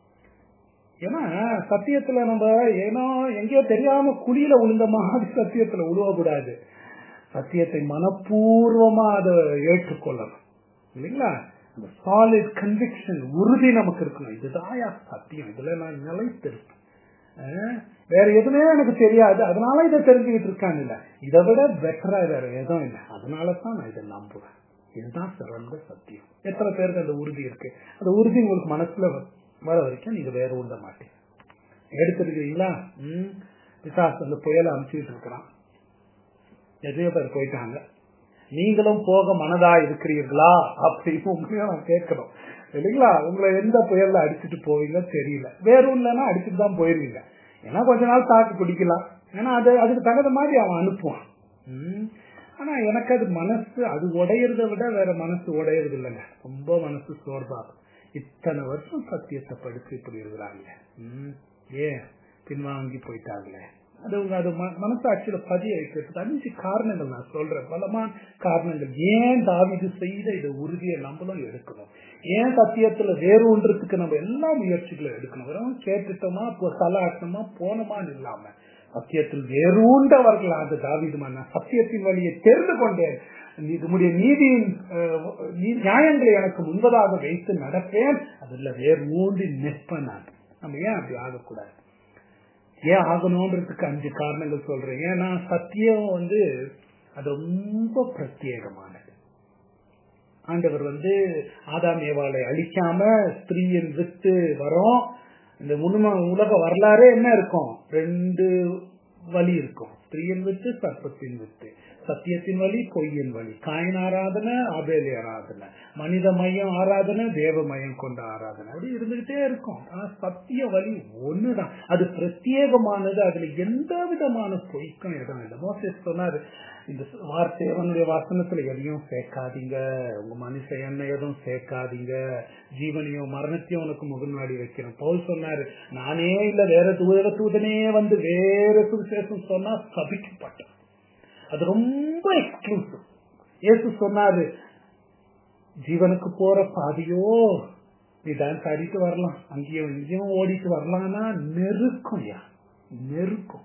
ஏன்னா சத்தியத்துல நம்ம ஏனோ எங்கேயோ தெரியாம குழியில விழுந்த மாதிரி சத்தியத்துல உழுவக்கூடாது சத்தியத்தை மனப்பூர்வமா அதை ஏற்றுக்கொள்ளணும் இல்லைங்களா அந்த சாலிட் கன்விக்ஷன் உறுதி நமக்கு இருக்கணும் இதுதாயா சத்தியம் இதுல நான் நிலைத்திருப்பேன் அஹ், வேற எதுவுமே எனக்கு தெரியாது அதனால இதை தெரிஞ்சுக்கிட்டு இருக்காங்க இல்ல இதை விட பெட்டரா வேற எதுவும் இல்லை அதனால தான் நான் இதை நம்புவேன் இதுதான் சிறந்த சத்தியம் எத்தனை பேருக்கு அந்த உறுதி இருக்கு அந்த உறுதி உங்களுக்கு மனசுல வ- வர வரைக்கும் நீங்க வேற உண்ட மாட்டீங்க எடுத்துருக்கீங்களா ம் பிசாசு அந்த புயலை அனுப்பிச்சுட்டு இருக்கிறான் எத்தனையோ பேர் போயிட்டாங்க நீங்களும் போக மனதா இருக்கிறீர்களா அப்படின்னு உங்களையும் நான் கேட்கணும் இல்லைங்களா உங்களை எந்த புயல்ல அடிச்சுட்டு போவீங்க தெரியல வேற இல்லைன்னா அடிச்சுட்டு தான் போயிருவீங்க ஏன்னா கொஞ்ச நாள் தாக்கு பிடிக்கலாம் ஏன்னா அது அதுக்கு தகுந்த மாதிரி அவன் அனுப்புவான் ம். ஆனா எனக்கு அது மனசு அது உடையறத விட வேற மனசு உடையறது இல்லைங்க ரொம்ப மனசு சோர்வாகும் இத்தனை வருஷம் சத்தியத்தை படிச்சு இப்படி இருக்கிறாங்க ம். ஏன் பின்வாங்கி போயிட்டாங்களே அது உங்க அது ம- மனசாட்சியில பதிய வைக்கிறதுக்கு அஞ்சு காரணங்கள் நான் சொல்றேன் பலமான காரணங்கள் ஏன் தாவிது செய்த இதை உறுதியை நம்மளும் எடுக்கணும் ஏன் சத்தியத்துல வேறு ஒன்றத்துக்கு நம்ம எல்லா முயற்சிகளும் எடுக்கணும் வெறும் கேட்டுட்டோமா இப்போ தலை ஆட்டணுமா போனோமான்னு இல்லாம சத்தியத்தில் வேரூண்டவர்கள் அந்த தாவிது மன்னன் சத்தியத்தின் வழியை தெரிந்து கொண்டேன் உம்முடைய நீதியின் அஹ், நீ- நியாயங்களை எனக்கு முன்பதாக வைத்து நடப்பேன் அதுல வேறு ஊண்டி நிற்பேன் நான் நம்ம ஏன் அப்படி ஆகக்கூடாது ஏன் ஆகணும்ன்றதுக்கு அஞ்சு காரணங்கள் சொல்றேன் ஏன்னா சத்தியம் வந்து அது ரொம்ப பிரத்யேகமானது ஆண்டவர் வந்து ஆதாம் ஏவாளை அழிக்காம ஸ்திரீயின் வித்து வரோம் இந்த உண்மை உலக வரலாறே என்ன இருக்கும் ரெண்டு வழி இருக்கும் ஸ்திரீயின் வித்து சர்ப்பத்தின் வித்து சத்தியத்தின் வழி பொய்யின் வழி காயின் ஆராதனை ஆபேலி ஆராதனை மனித மையம் ஆராதனை தேவ மையம் கொண்ட ஆராதனை அப்படி இருந்துகிட்டே இருக்கும் ஆனா சத்திய வழி ஒண்ணுதான் அது பிரத்யேகமானது அதுல எந்த விதமான பொய்க்கும் இடம் இல்லை மோசஸ் சொன்னாரு இந்த வார்த்தை அவனுடைய வாசனத்துல எதையும் சேர்க்காதீங்க உங்க மனுஷ எண்ணெய் எதுவும் சேர்க்காதீங்க ஜீவனையும் மரணத்தையும் உனக்கு முகநாடி வைக்கிறேன் பவுல் சொன்னாரு நானே இல்ல வேற தூதர தூதனே வந்து வேற சுவிசேஷம் சொன்னா சபிக்கப்பட்டேன் அது ரொம்ப எக்ஸ்க்ளூசிவ் இயேசு சொன்னாரு ஜீவனுக்கு போற பாதியோ நீ டான்ஸ் ஆடிட்டு வரலாம் அங்கேயும் இங்கேயும் ஓடிட்டு வரலாம்னா நெருக்கம் யா நெருக்கம்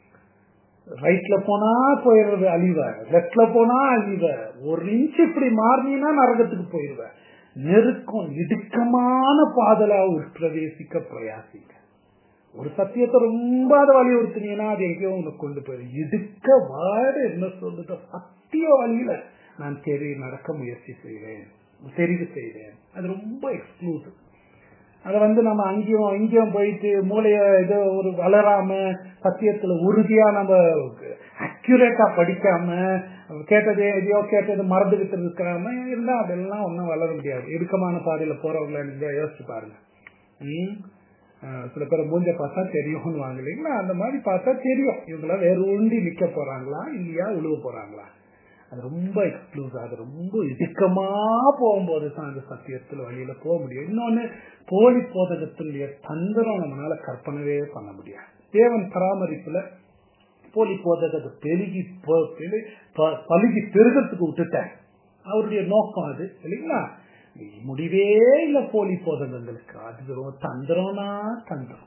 ரைட்ல போனா போயிடுறது அழிவ லெப்ட்ல போனா அழிவ ஒரு இன்ச் இப்படி மாறினீங்கன்னா நரகத்துக்கு போயிடுவ நெருக்கம் இடுக்கமான பாதலா உட்பிரவேசிக்க பிரயாசிக்க ஒரு சத்தியத்தை ரொம்ப அதை வலியுறுத்தினீங்கன்னா அது எங்கேயோ உனக்கு கொண்டு போயிடும் இடுக்க வாடு என்ன சொல்லுதோ சத்திய வழியில நான் தெரி நடக்க முயற்சி செய்வேன் தெரிவு செய்வேன் அது ரொம்ப எக்ஸ்க்ளூசிவ் அதை வந்து நம்ம அங்கேயும் இங்கேயும் போயிட்டு மூளைய ஏதோ ஒரு வளராம சத்தியத்துல உறுதியா நம்ம அக்யூரேட்டா படிக்காம கேட்டதே எதையோ கேட்டது மறந்துகிட்டு இருக்கிறாம இருந்தா அதெல்லாம் ஒன்றும் வளர முடியாது இடுக்கமான பாதையில போறவங்கள நீங்க யோசிச்சு பாருங்க ம்? அஹ் சில பேர் மூஞ்ச பார்த்தா தெரியும்னு வாங்க இல்லைங்களா அந்த மாதிரி பார்த்தா தெரியும் இவங்களாம் வேற ஊண்டி நிக்க போறாங்களா இல்லையா உழுவ போறாங்களா அது ரொம்ப எக்ஸ்க்ளூஸ் அது ரொம்ப இடுக்கமா போகும்போது தான் அந்த சத்தியத்துல வழியில போக முடியும் இன்னொன்னு போலி போதகத்தினுடைய தந்திரம் நம்மளால கற்பனவே பண்ண முடியாது தேவன் பராமரிப்புல போலி போதகத்தை பெருகி ப- பெரு- ப- பலுகி பெருகிறதுக்கு விட்டுட்டேன் அவருடைய நோக்கம் அது இல்லைங்களா முடிவே இல்ல போலி போதகங்களுக்கு அது ரொம்ப தந்திரம்னா தந்திரம்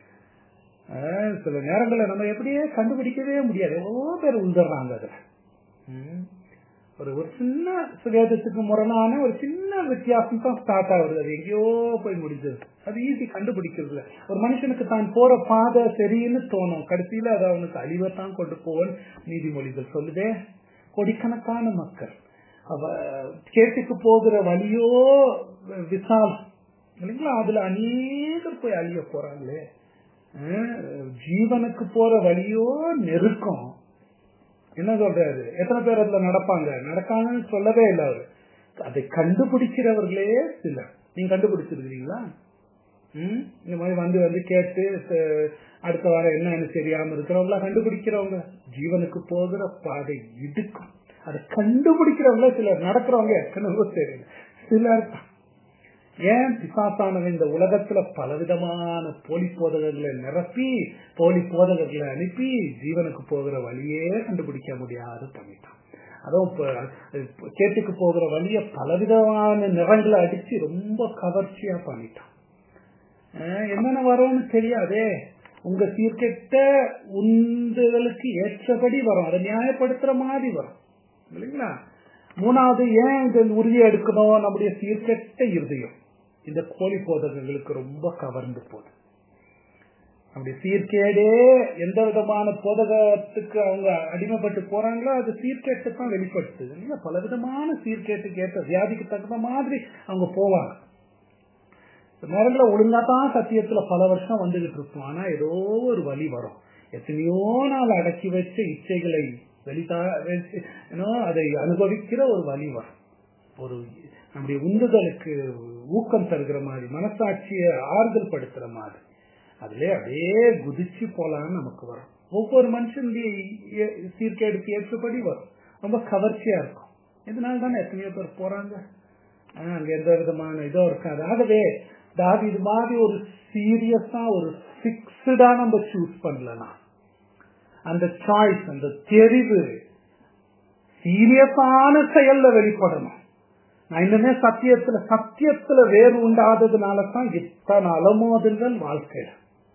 ஆஹ் சில நேரங்கள்ல நம்ம எப்படியே கண்டுபிடிக்கவே முடியாது எவ்வளோ பேர் உந்துடுறாங்க அதுல ம். ஒரு ஒரு சின்ன வேதத்துக்கு முரணான ஒரு சின்ன வித்தியாசம் தான் ஸ்டார்ட் ஆகுது அது எங்கேயோ போய் முடிஞ்சது அது ஈஸி கண்டுபிடிக்கிறது ஒரு மனுஷனுக்கு தான் போற பாதை சரின்னு தோணும் கடைசியில அது அவனுக்கு அழிவை தான் கொண்டு போவன் நீதிமொழிகள் சொல்லுதே கோடிக்கணக்கான மக்கள் அவ கேட்டுக்கு போகிற வழியோ விசாலம் இல்லைங்களா அதுல அநேகர் போய் அழிய போறாங்களே அஹ் ஜீவனுக்கு போற வழியோ நெருக்கம் என்ன சொல்றாரு எத்தனை பேர் அதுல நடப்பாங்க நடக்காங்கன்னு சொல்லவே இல்லை அவரு அதை கண்டுபிடிக்கிறவர்களே சிலர் நீங்க கண்டுபிடிச்சிருக்கிறீங்களா ம்? இந்த மாதிரி வந்து வந்து கேட்டு அஹ், அடுத்த வாரம் என்னன்னு தெரியாம இருக்கிறவங்களா கண்டுபிடிக்கிறவங்க ஜீவனுக்கு போகிற பாதை இடுக்கும் அதை கண்டுபிடிக்கிறவங்கள சிலர் நடக்கிறவங்க எத்தனைவோ தெரியல சிலர் தான். ஏன் பிசாசானவன் இந்த உலகத்துல பலவிதமான போலி போதகர்களை நிரப்பி போலி போதகர்களை அனுப்பி ஜீவனுக்கு போகிற வழியே கண்டுபிடிக்க முடியாது பண்ணிட்டான் அதுவும் இப்ப இப்ப கேட்டுக்கு போகிற வழிய பலவிதமான நிறங்களை அடிச்சு ரொம்ப கவர்ச்சியா பண்ணிட்டான் அஹ் என்னென்ன வரும்னு தெரியாதே உங்க சீர்கெட்ட உந்துதலுக்கு ஏற்றபடி வரும் அதை நியாயப்படுத்துற மாதிரி வரும் இல்லைங்களா மூணாவது ஏன் இந்த உறுதியை எடுக்கணும் நம்முடைய சீர்கெட்ட இருதயம் இந்த கோழி போதகங்களுக்கு ரொம்ப கவர்ந்து போகுது அப்படி சீர்கேடே எந்த விதமான போதகத்துக்கு அவங்க அடிமைப்பட்டு போறாங்களோ அது சீர்கேட்டு தான் வெளிப்படுத்துது இல்லையா பல விதமான சீர்கேட்டுக்கு ஏற்ற வியாதிக்கு தகுந்த மாதிரி அவங்க போவாங்க நேரங்கள ஒழுங்கா தான் சத்தியத்துல பல வருஷம் வந்துகிட்டு இருப்போம் ஆனா ஏதோ ஒரு வழி வரும் எத்தனையோ நாள் அடக்கி வச்ச இச்சைகளை வெளித்தா வச்சு, ஏன்னோ அதை அனுபவிக்கிற ஒரு வழி வரும் ஒரு நம்முடைய உந்துதலுக்கு ஊக்கம் தருகிற மாதிரி மனசாட்சியை ஆறுதல் படுத்துற மாதிரி அதுல அப்படியே குதிச்சு போலான்னு நமக்கு வரும் ஒவ்வொரு மனுஷனுடைய இய- சீர்கேடுக்கு ஏற்றபடி வரும் ரொம்ப கவர்ச்சியா இருக்கும் இதனால தானே எத்தனையோ பேர் போறாங்க ஆஹ் அங்க எந்த விதமான இதோ இருக்காது ஆகவே தாவி இது மாதிரி ஒரு சீரியஸா ஒரு பிக்ஸ்டா நம்ம சூஸ் பண்ணலனா அந்த சாய்ஸ் அந்த தெரிவு சீரியஸான செயல்ல வெளிப்படணும் நான் இன்னுமே சத்தியத்துல சத்தியத்துல வேறு உண்டாததுனால தான் இத்தனை அலமோதல்கள் வாழ்க்கையில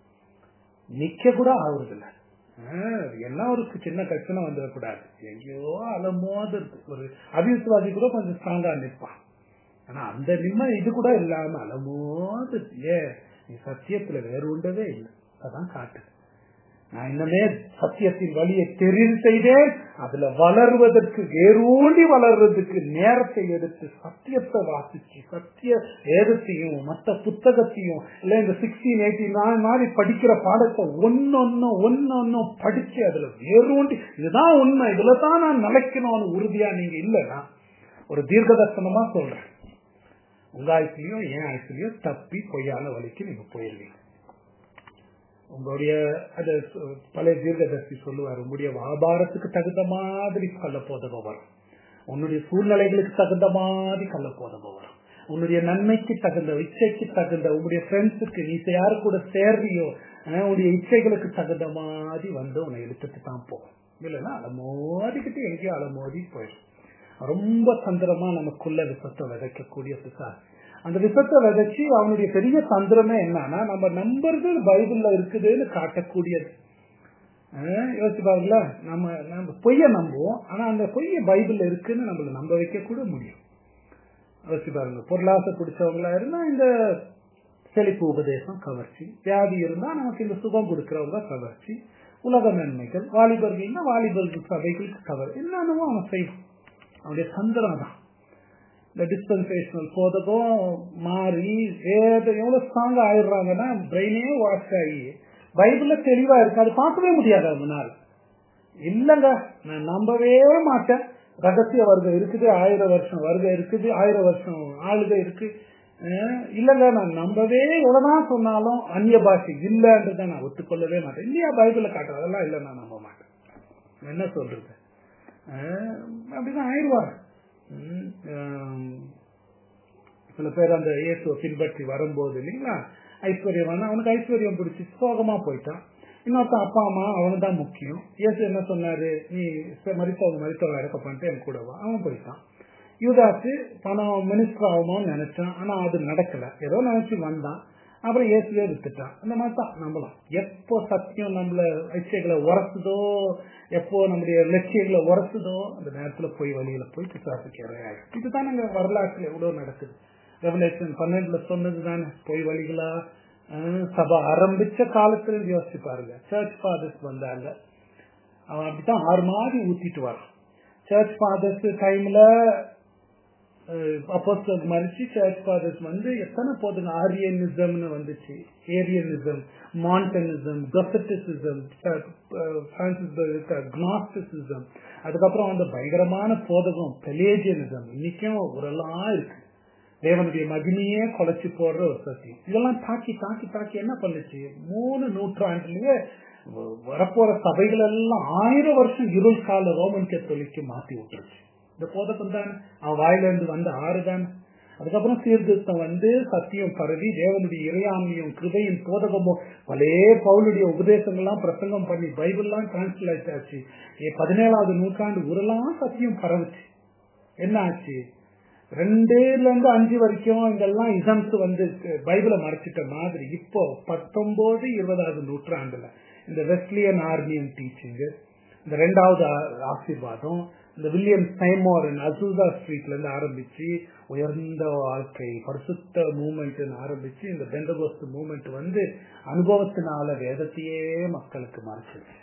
நிக்க கூட ஆகுறதில்ல ஆஹ், எல்லாம் ஒரு சின்ன கட்சணை வந்துடக்கூடாது எங்கேயோ அலமோது ஒரு அபிவிசுவாசி கூட கொஞ்சம் ஸ்ட்ராங்கா நிற்பான் ஆனா அந்த நிம்ம இது கூட இல்லாம அலமோது ஏ நீ சத்தியத்துல வேறு உண்டவே இல்லை அதான் காட்டு நான் இன்னமே சத்தியத்தின் வழியை தெரிவு செய்தேன் அதுல வளர்வதற்கு வேரூண்டி வளர்றதுக்கு நேரத்தை எடுத்து சத்தியத்தை வாசிச்சு சத்திய வேதத்தையும் மற்ற புத்தகத்தையும் இல்ல இந்த சிக்ஸ்டீன் எயிட்டீன் மாதிரி படிக்கிற பாடத்தை ஒன்னொன்னு ஒன்னொன்னும் படிச்சு அதுல வேரூண்டி இதுதான் உண்மை இதுல தான் நான் நிலைக்கணும்னு உறுதியா நீங்க இல்லைன்னா ஒரு தீர்க்கதர்சனமா சொல்றேன் உங்க ஆயுசுலயும் என் ஆயுசுலயும் தப்பி பொய்யான வழிக்கு நீங்க போயிருவீங்க உங்களுடைய அது சு- பழைய தீர்க்கதர்சி சொல்லுவார் உங்களுடைய வியாபாரத்துக்கு தகுந்த மாதிரி கள்ள போதகம் வரும் உன்னுடைய சூழ்நிலைகளுக்கு தகுந்த மாதிரி கள்ள போதகம் வரும் உன்னுடைய நன்மைக்கு தகுந்த இச்சைக்கு தகுந்த உன்னுடைய ஃப்ரெண்ட்ஸுக்கு நீ யாரு கூட சேர்றியோ அஹ், உன்னுடைய இச்சைகளுக்கு தகுந்த மாதிரி வந்து உன்னை இழுத்துட்டு தான் போகும் இல்லைன்னா அலமோதிக்கிட்டு எங்கேயோ அலமோதி போயிடும் ரொம்ப தந்திரமா நமக்குள்ள விசத்தை விதைக்கக்கூடிய பிசாசு அந்த விசத்தை விதைச்சு அவனுடைய பெரிய தந்திரமே என்னன்னா நம்ம நம்புறது பைபிள்ல இருக்குதுன்னு காட்டக்கூடியது ஆஹ் யோசிச்சு பாருங்களா நம்ம நம்ம பொய்ய நம்புவோம் ஆனா அந்த பொய்ய பைபிள்ல இருக்குன்னு நம்மள நம்ப வைக்க கூட முடியும் யோசிச்சு பாருங்க பொருளாசை பிடிச்சவங்களா இருந்தா இந்த செழிப்பு உபதேசம் கவர்ச்சி வியாதி இருந்தா நமக்கு இந்த சுகம் கொடுக்கிறவங்க கவர்ச்சி உலக நன்மைகள் வாலிபர்கள்னா வாலிபர்கள் சபைகளுக்கு கவர் என்னென்னமோ அவன் செய்வான் அவனுடைய தந்திரம் தான் இந்த டிஸ்பென்சேஷனல் போதகம் மாறி வேத எவ்வளவு ஸ்ட்ராங் ஆயிடுறாங்கன்னா பிரெயினே வாஷ் ஆகி பைபிள்ல தெளிவா இருக்கு அது பார்க்கவே முடியாது அவனால் இல்லங்க நான் நம்பவே மாட்டேன் ரகசிய வர்க்கம் இருக்குது ஆயிரம் வருஷம் வருகை இருக்குது ஆயிரம் வருஷம் ஆளுகை இருக்கு அஹ் இல்லங்க நான் நம்பவே எவ்வளவுதான் சொன்னாலும் அந்நிய பாஷை இல்லன்றதை நான் ஒத்துக்கொள்ளவே மாட்டேன் இல்லையா பைபிள்ல காட்டுறது அதெல்லாம் இல்லை நான் நம்ப மாட்டேன் என்ன சொல்றது அஹ் அப்படிதான் ஆயிடுவாங்க உம் ஆம், சில பேர் அந்த இயேசுவை பின்பற்றி வரும்போது இல்லைங்களா ஐஸ்வர்யம் வந்து அவனுக்கு ஐஸ்வர்யம் பிடிச்சி சோகமா போயிட்டான் இன்னொருத்தன் அப்பா அம்மா அவனு தான் முக்கியம் இயேசு என்ன சொன்னாரு நீ மறித்தவங்க மறித்தவங்க அடக்க பண்ணிட்டு என் கூட வா அவன் போயிட்டான் யூதாசு பணம் மினிஸ்டர் ஆகுமோன்னு நினைச்சான் ஆனா அது நடக்கல ஏதோ நினைச்சு வந்தான் அப்புறம் இயேசுவே வித்துட்டான் அந்த மாதிரி தான் நம்பலாம் எப்போ சத்தியம் நம்மள இச்சைகளை உரசுதோ எப்போ நம்முடைய லட்சியங்களை உரசுதோ அந்த நேரத்துல போய் வழியில போய் பிசாசுக்கு இறையாயிடும் இதுதான் நாங்க வரலாற்றுல எவ்வளவு நடக்குது ரெவலேஷன் பன்னெண்டுல சொன்னது தானே போய் வழிகளா அஹ், சபை ஆரம்பிச்ச காலத்துல இருந்து யோசிச்சு பாருங்க சர்ச் ஃபாதர்ஸ் வந்தாங்க அவன் அப்படித்தான் ஆறு மாதிரி ஊத்திட்டு வரான் சர்ச் ஃபாதர்ஸ் டைம்ல அப்போஸ்டல் மறிச்சு சர்ச் ஃபாதர்ஸ் வந்து எத்தனை போதுங்க ஆரியனிசம்னு வந்துச்சு ஏரியனிசம் மாண்டனிசம் கசட்டிசிசம் கினாஸ்டிசிசம் அதுக்கப்புறம் வந்து பயங்கரமான போதகம் பெலேஜியனிசம் இன்னைக்கும் ஒரெல்லாம் இருக்கு தேவனுடைய மகிமையே குலைச்சு போடுற ஒரு சத்தியம் இதெல்லாம் தாக்கி தாக்கி தாக்கி என்ன பண்ணுச்சு மூணு நூற்றாண்டுலயே வ- வரப்போற சபைகள் எல்லாம் ஆயிரம் வருஷம் இருள் கால ரோமன் கத்தோலிக்கு மாத்தி விட்டுருச்சு இந்த போதகம் தானே அவன் வாயில இருந்து வந்த ஆறு தானே அதுக்கப்புறம் சீர்திருத்தம் வந்து சத்தியம் பரவி தேவனுடைய இறையாமையும் கிருபையும் போதகமும் பலே பவுலுடைய உபதேசங்கள்லாம் பிரசங்கம் பண்ணி பைபிள்லாம் டிரான்ஸ்லேட் ஆச்சு ஏ, பதினேழாவது நூற்றாண்டு ஊரெல்லாம் சத்தியம் பரவுச்சு என்ன ஆச்சு ரெண்டுல இருந்து அஞ்சு வரைக்கும் இங்கெல்லாம் இசம்ஸ் வந்து பைபிளை மறைச்சிட்ட மாதிரி இப்போ பத்தொன்பது இருபதாவது நூற்றாண்டுல இந்த வெஸ்லியன் ஆர்மியன் டீச்சிங் இந்த ரெண்டாவது ஆ- ஆசீர்வாதம் இந்த வில்லியம் சைமோர் அசூசா ஸ்ட்ரீட்ல இருந்து ஆரம்பிச்சு உயர்ந்த வாழ்க்கை பரிசுத்த மூமெண்ட் ஆரம்பிச்சு இந்த பெந்தகோஸ்து மூமெண்ட் வந்து அனுபவத்தினால வேதத்தையே மக்களுக்கு மறைச்சிருச்சு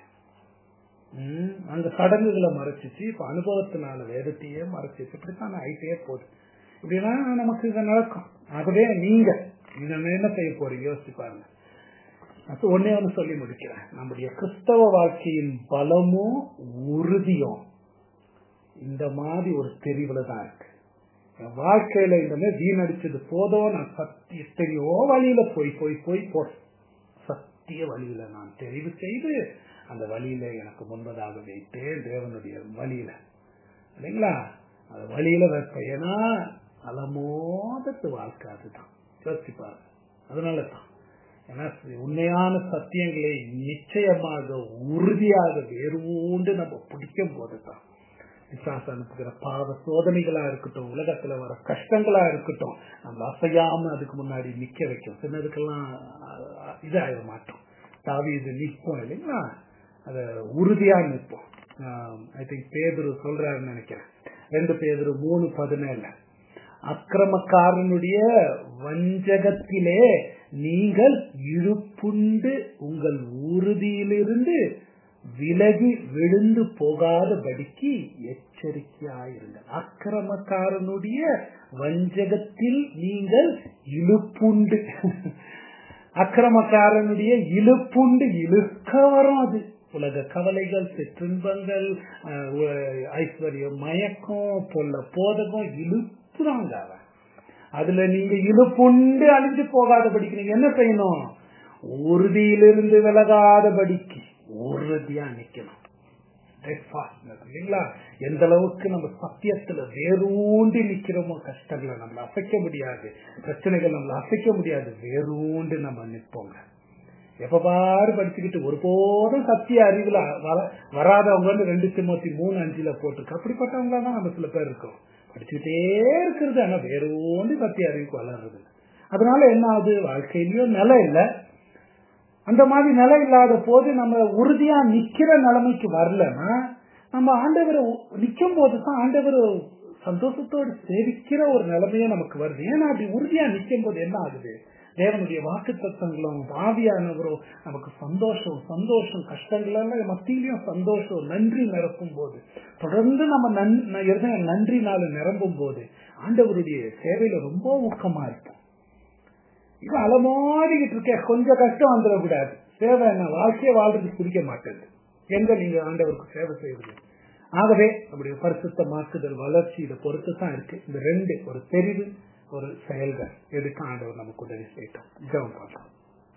ம், அந்த சடங்குகளை மறைச்சிச்சு இப்ப அனுபவத்தினால வேதத்தையே மறைச்சிச்சு இப்படித்தான் ஆயிட்டே போகுது இப்படின்னா நமக்கு இது நடக்கும் ஆகவே நீங்க நீங்க என்ன செய்ய போறீங்க யோசிச்சு பாருங்க அது ஒன்னே ஒன்று சொல்லி முடிக்கிறேன் நம்முடைய கிறிஸ்தவ வாழ்க்கையின் பலமும் உறுதியும் இந்த மாதிரி ஒரு தெரிவுல தான் இருக்கு என் வாழ்க்கையில இந்த மாதிரி வீணடிச்சது போதும் நான் சத்திய எத்தனையோ வழியில போய் போய் போய் போறேன் சத்திய வழியில நான் தெரிவு செய்து அந்த வழியில எனக்கு முன்பதாக வைத்தேன் தேவனுடைய வழியில இல்லைங்களா அந்த வழியில வைப்பேன் ஏன்னா அலமோதத்து வாழ்க்கை அதுதான் யோசிச்சு பாருங்க அதனால தான் ஏன்னா உண்மையான சத்தியங்களை நிச்சயமாக உறுதியாக வேரூண்டு நம்ம பிடிக்கும் போதுதான் விசாச அனுப்புகிற பாவ சோதனைகளா இருக்கட்டும் உலகத்துல வர கஷ்டங்களா இருக்கட்டும் நம்ம அசையாம அதுக்கு முன்னாடி நிக்க வைக்கும் சின்னதுக்கெல்லாம் அஹ், இதாயிட மாட்டோம் தாவி இது நிற்போம் இல்லைங்களா அத உறுதியா நிற்போம் ஐ திங்க் பேதுரு சொல்றாருன்னு நினைக்கிறேன் ரெண்டு பேதுரு மூணு பதினேழு அக்கிரமக்காரனுடைய வஞ்சகத்திலே நீங்கள் இழுப்புண்டு உங்கள் உறுதியிலிருந்து விலகி விழுந்து போகாதபடிக்கு எச்சரிக்கையாயிருங்கள் அக்கிரமக்காரனுடைய வஞ்சகத்தில் நீங்கள் இழுப்புண்டு அக்கிரமக்காரனுடைய இழுப்புண்டு இழுக்க வரும் அது உலக கவலைகள் சிற்றின்பங்கள் அஹ், உ- ஐஸ்வர்யம் மயக்கம் பொல்ல போதகம் இழுப்புறாங்க அவன் அதுல நீங்க இழுப்புண்டு அழிஞ்சு போகாதபடிக்கு நீங்க என்ன செய்யணும் உறுதியிலிருந்து விலகாதபடிக்கு உறுதியா நிக்கணும் steadfastness, இல்லைங்களா எந்த அளவுக்கு நம்ம சத்தியத்துல வேரூண்டி நிக்கிறோமோ கஷ்டங்களை நம்மள அசைக்க முடியாது பிரச்சனைகள் நம்மள அசைக்க முடியாது வேரூண்டு நம்ம நிற்போங்க எப்ப பாரு படிச்சுக்கிட்டு ஒருபோதும் சத்திய அறிவுல வர- வராதவங்கன்னு ரெண்டு திமுத்தி மூணு அஞ்சுல போட்டிருக்கு அப்படிப்பட்டவங்களா தான் நம்ம சில பேர் இருக்கோம் படிச்சுக்கிட்டே இருக்கிறது ஆனா வேறோண்டு சத்திய அறிவுக்கு வளர்றது அதனால என்ன ஆகுது வாழ்க்கையிலயும் நிலை இல்லை அந்த மாதிரி நிலை இல்லாத போது நம்ம உறுதியா நிக்கிற நிலைமைக்கு வரலன்னா நம்ம ஆண்டவரை நிக்கும் போது தான் ஆண்டவர் சந்தோஷத்தோடு சேவிக்கிற ஒரு நிலைமையே நமக்கு வருது ஏன்னா அப்படி உறுதியா நிக்கும் போது என்ன ஆகுது தேவனுடைய வாக்கு தத்துவங்களும் ஆவியானவரும் நமக்கு சந்தோஷம் சந்தோஷம் கஷ்டங்கள் எல்லாம் மத்தியிலையும் சந்தோஷம் நன்றி நிரப்பும் போது தொடர்ந்து நம்ம நன்- ந- இருதயம் நன்றினால நிரம்பும் போது ஆண்டவருடைய சேவையில ரொம்ப ஊக்கமா இருப்போம் இது அலமாடிக்கிட்டு இருக்க கொஞ்சம் கஷ்டம் வந்துடக்கூடாது சேவை என்ன வாழ்க்கையை வாழ்றதுக்கு பிடிக்க மாட்டேது எங்க நீங்க ஆண்டவருக்கு சேவை செய்வது ஆகவே நம்முடைய பரிசுத்த மாக்குதல் வளர்ச்சி இதை பொறுத்து தான் இருக்கு இந்த ரெண்டு ஒரு தெரிவு ஒரு செயல்கள் எடுக்க ஆண்டவர் நமக்கு உதவி செய்யட்டும் ஜெபம் பண்ணலாம்